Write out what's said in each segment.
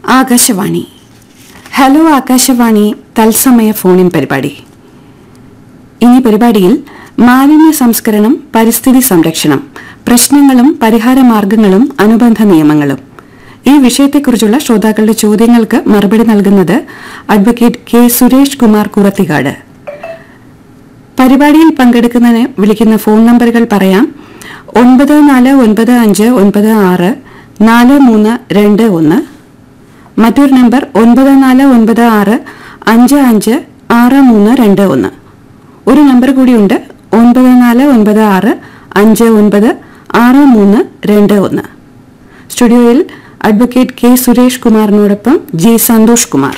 Akashvani hello Akashvani തത്സമയ ഫോണിൻ പരിപാടി ഇനി പരിപാടിയിൽ മാലിന്യ സംസ്കരണം പരിസ്ഥിതി സംരക്ഷണം പ്രശ്നങ്ങളും പരിഹാര മാർഗങ്ങളും അനുബന്ധ നിയമങ്ങളും ഈ വിഷയത്തെക്കുറിച്ചുള്ള ശ്രോതാക്കളുടെ ചോദ്യങ്ങൾക്ക് മറുപടി നൽകുന്നത് അഡ്വക്കേറ്റ് കെ സുരേഷ് കുമാർ കുറത്തിക്കാട് പരിപാടിയിൽ പങ്കെടുക്കുന്നതിന് വിളിക്കുന്ന ഫോൺ നമ്പറുകൾ പറയാം ഒൻപത് നാല് ഒൻപത് അഞ്ച് ഒൻപത് ആറ് നാല് മൂന്ന് രണ്ട് ഒന്ന് മറ്റൊരു നമ്പർ ഒൻപത് നാല് ഒൻപത് ആറ് അഞ്ച് അഞ്ച് ആറ് മൂന്ന് രണ്ട് ഒന്ന് ഒരു നമ്പർ കൂടിയുണ്ട് ഒൻപത് നാല് ഒൻപത് ആറ് അഞ്ച് ഒൻപത് ആറ് മൂന്ന് രണ്ട് ഒന്ന് സ്റ്റുഡിയോയിൽ അഡ്വക്കേറ്റ് കെ സുരേഷ് കുമാറിനോടൊപ്പം ജി സന്തോഷ് കുമാർ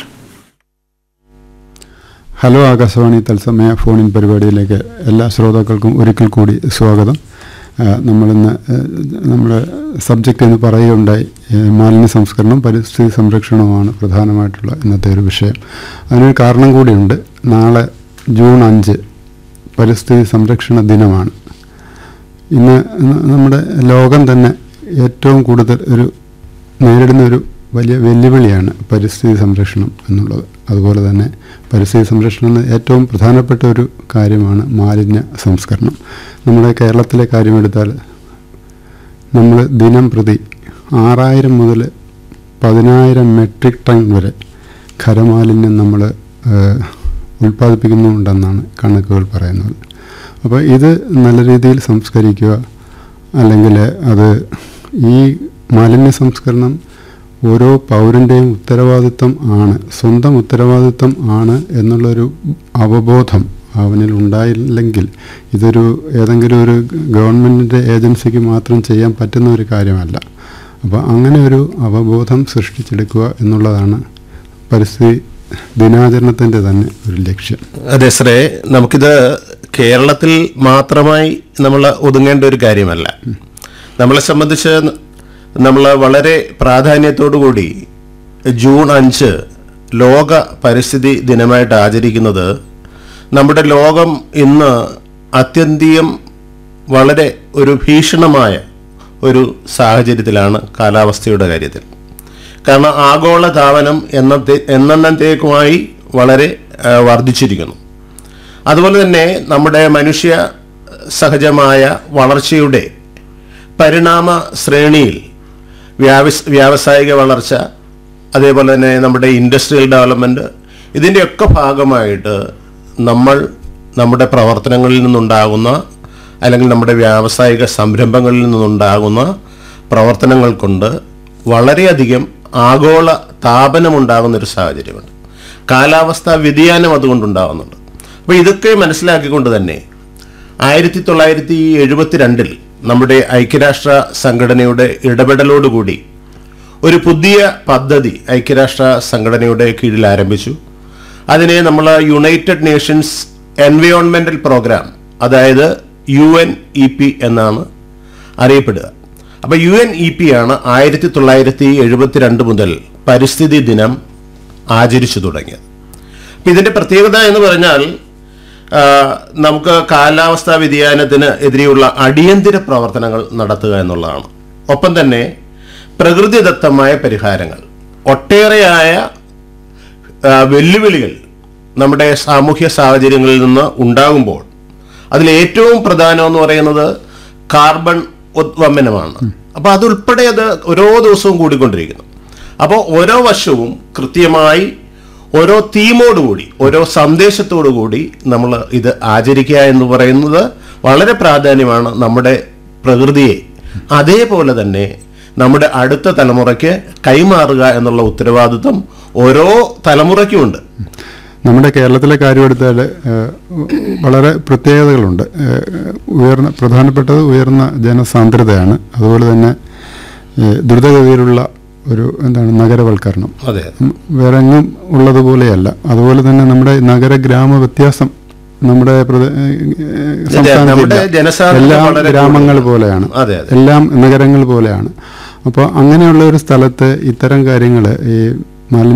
ഹലോ ആകാശവാണി തത്സമയ ഫോണിൻ പരിപാടിയിലേക്ക് എല്ലാ ശ്രോതാക്കൾക്കും ഒരിക്കൽ കൂടി സ്വാഗതം ആ, നമ്മളിന്ന് ആ, നമ്മുടെ സബ്ജക്റ്റ് എന്ന് പറയുകയുണ്ടായി ഏ, മാലിന്യ സംസ്കരണം പരിസ്ഥിതി സംരക്ഷണവുമാണ് പ്രധാനമായിട്ടുള്ള ഇന്നത്തെ ഒരു വിഷയം അതിനൊരു കാരണം കൂടിയുണ്ട് നാളെ ജൂൺ അഞ്ച് പരിസ്ഥിതി സംരക്ഷണ ദിനമാണ് ഇന്ന് ന- നമ്മുടെ ലോകം തന്നെ ഏറ്റവും കൂടുതൽ ഒരു നേരിടുന്ന ഒരു വലിയ വെല്ലുവിളിയാണ് പരിസ്ഥിതി സംരക്ഷണം എന്നുള്ളത് അതുപോലെ തന്നെ പരിസ്ഥിതി സംരക്ഷണം എന്ന ഏറ്റവും പ്രധാനപ്പെട്ട ഒരു കാര്യമാണ് മാലിന്യ സംസ്കരണം നമ്മുടെ കേരളത്തിലെ കാര്യമെടുത്താൽ നമ്മൾ ദിനം പ്രതി ആറായിരം മുതൽ പതിനായിരം മെട്രിക് ടൺ വരെ ഖരമാലിന്യം നമ്മൾ ഉൽപ്പാദിപ്പിക്കുന്നുണ്ടെന്നാണ് കണക്കുകൾ പറയുന്നത് അപ്പോൾ ഇത് നല്ല രീതിയിൽ സംസ്കരിക്കുക അല്ലെങ്കിൽ അത് ഈ മാലിന്യ സംസ്കരണം ഓരോ പൗരൻ്റെയും ഉത്തരവാദിത്വം ആണ് സ്വന്തം ഉത്തരവാദിത്വം ആണ് എന്നുള്ളൊരു അവബോധം അവനിൽ ഉണ്ടായില്ലെങ്കിൽ ഇതൊരു ഏതെങ്കിലും ഒരു ഗവൺമെൻറ്റിൻ്റെ ഏജൻസിക്ക് മാത്രം ചെയ്യാൻ പറ്റുന്ന ഒരു കാര്യമല്ല അപ്പോൾ അങ്ങനെ ഒരു അവബോധം സൃഷ്ടിച്ചെടുക്കുക എന്നുള്ളതാണ് പരിസ്ഥിതി ദിനാചരണത്തിൻ്റെ തന്നെ ഒരു ലക്ഷ്യം അതെ ശ്രേ നമുക്കിത് കേരളത്തിൽ മാത്രമായി നമ്മൾ ഒതുങ്ങേണ്ട ഒരു കാര്യമല്ല നമ്മളെ സംബന്ധിച്ച് നമ്മൾ വളരെ പ്രാധാന്യത്തോടു കൂടി ജൂൺ അഞ്ച് ലോക പരിസ്ഥിതി ദിനമായിട്ട് ആചരിക്കുന്നത് നമ്മുടെ ലോകം ഇന്ന് അത്യന്തിയം വളരെ ഒരു ഭീഷണമായ ഒരു സാഹചര്യത്തിലാണ് കാലാവസ്ഥയുടെ കാര്യത്തിൽ കാരണം ആഗോള താപനം എന്നത്തെ എന്നത്തേക്കുമായി വളരെ ആ, വർദ്ധിച്ചിരിക്കുന്നു അതുപോലെ തന്നെ നമ്മുടെ മനുഷ്യ സഹജമായ വളർച്ചയുടെ പരിണാമ ശ്രേണിയിൽ വ്യാവസ് വ്യാവസായിക വളർച്ച അതേപോലെ തന്നെ നമ്മുടെ ഇൻഡസ്ട്രിയൽ ഡെവലപ്മെൻറ്റ് ഇതിൻ്റെയൊക്കെ ഭാഗമായിട്ട് നമ്മൾ നമ്മുടെ പ്രവർത്തനങ്ങളിൽ നിന്നുണ്ടാകുന്ന അല്ലെങ്കിൽ നമ്മുടെ വ്യാവസായിക സംരംഭങ്ങളിൽ നിന്നുണ്ടാകുന്ന പ്രവർത്തനങ്ങൾ കൊണ്ട് വളരെയധികം ആഗോള താപനമുണ്ടാകുന്ന ഒരു സാഹചര്യമുണ്ട് കാലാവസ്ഥാ വ്യതിയാനം അതുകൊണ്ടുണ്ടാകുന്നുണ്ട് അപ്പോൾ ഇതൊക്കെ മനസ്സിലാക്കിക്കൊണ്ട് തന്നെ ആയിരത്തി തൊള്ളായിരത്തി എഴുപത്തിരണ്ടിൽ നമ്മുടെ ഐക്യരാഷ്ട്ര സംഘടനയുടെ ഇടപെടലോടുകൂടി ഒരു പുതിയ പദ്ധതി ഐക്യരാഷ്ട്ര സംഘടനയുടെ കീഴിൽ ആരംഭിച്ചു അതിനെ നമ്മൾ യുണൈറ്റഡ് നേഷൻസ് എൻവയോൺമെന്റൽ പ്രോഗ്രാം അതായത് യു എൻ ഇ പി എന്നാണ് അറിയപ്പെടുക അപ്പോൾ യു എൻ ഇ പി ആണ് ആയിരത്തി തൊള്ളായിരത്തി എഴുപത്തിരണ്ട് മുതൽ പരിസ്ഥിതി ദിനം ആചരിച്ചു തുടങ്ങിയത് അപ്പം ഇതിൻ്റെ പ്രത്യേകത എന്ന് പറഞ്ഞാൽ ആ, നമുക്ക് കാലാവസ്ഥാ വ്യതിയാനത്തിന് എതിരെയുള്ള അടിയന്തര പ്രവർത്തനങ്ങൾ നടത്തുക എന്നുള്ളതാണ് ഒപ്പം തന്നെ പ്രകൃതിദത്തമായ പരിഹാരങ്ങൾ ഒട്ടേറെയായ ആ, വെല്ലുവിളികൾ നമ്മുടെ സാമൂഹ്യ സാഹചര്യങ്ങളിൽ നിന്ന് ഉണ്ടാകുമ്പോൾ അതിൽ ഏറ്റവും പ്രധാനം എന്ന് പറയുന്നത് കാർബൺ ഉദ്വമനമാണ് അപ്പോൾ അതുൾപ്പെടെ അത് ഓരോ ദിവസവും കൂടിക്കൊണ്ടിരിക്കുന്നു അപ്പോൾ ഓരോ വർഷവും കൃത്യമായി ഓരോ തീമോടുകൂടി ഓരോ സന്ദേശത്തോടു കൂടി നമ്മൾ ഇത് ആചരിക്കുക എന്ന് പറയുന്നത് വളരെ പ്രാധാന്യമാണ് നമ്മുടെ പ്രകൃതിയെ അതേപോലെ തന്നെ നമ്മുടെ അടുത്ത തലമുറയ്ക്ക് കൈമാറുക എന്നുള്ള ഉത്തരവാദിത്വം ഓരോ തലമുറയ്ക്കുമുണ്ട് നമ്മുടെ കേരളത്തിലെ കാര്യമെടുത്താൽ ഏഹ്, വളരെ പ്രത്യേകതകളുണ്ട് ഏഹ്, ഉയർന്ന പ്രധാനപ്പെട്ടത് ഉയർന്ന ജനസാന്ദ്രതയാണ് അതുപോലെ തന്നെ ഏഹ്, ദ്രുതഗതിയിലുള്ള ഒരു എന്താണ് നഗരവൽക്കരണം അതെ ഉം, വേറെ എങ്ങും ഉള്ളതുപോലെയല്ല അതുപോലെ തന്നെ നമ്മുടെ നഗര ഗ്രാമ വ്യത്യാസം നമ്മുടെ പ്രദേ- ഏഹ്, സംസ്ഥാനത്തില്ല. നമ്മുടെ ജനസാന്ദ്രത എല്ലാം വളരെ ഗ്രാമങ്ങൾ കൂടുതലാണ്. പോലെയാണ് അതെ, അതെ. എല്ലാം നഗരങ്ങൾ പോലെയാണ് അപ്പോൾ അങ്ങനെയുള്ള ഒരു സ്ഥലത്ത് ഇത്തരം കാര്യങ്ങൾ ഈ